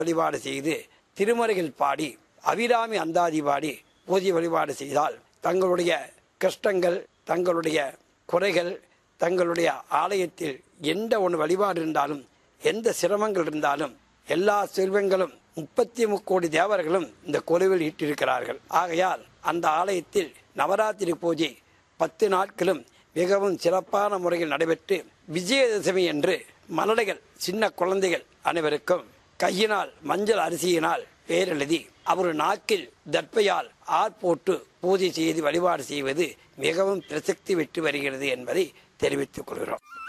வழிபாடு செய்து திருமறைகள் பாடி அபிராமி அந்தாதி பாடி பூஜை வழிபாடு செய்தால் தங்களுடைய கஷ்டங்கள் தங்களுடைய குறைகள் தங்களுடைய ஆலயத்தில் எந்த ஒன்று வழிபாடு இருந்தாலும் எந்த சிரமங்கள் இருந்தாலும் எல்லா செல்வங்களும் முப்பத்தி முக்கோடி தேவர்களும் இந்த கொலுவில் ஈட்டிருக்கிறார்கள் ஆகையால் அந்த ஆலயத்தில் நவராத்திரி பூஜை பத்து நாட்களும் மிகவும் சிறப்பான முறையில் நடைபெற்று விஜயதசமி என்று மலடைகள் சின்ன குழந்தைகள் அனைவருக்கும் கையினால் மஞ்சள் அரிசியினால் பேரெழுதி அவர் நாக்கில் தர்ப்பையால் ஆர் போட்டு பூஜை செய்து வழிபாடு செய்வது மிகவும் பிரசக்தி பெற்று வருகிறது என்பதை தெரிவித்துக் கொள்கிறோம்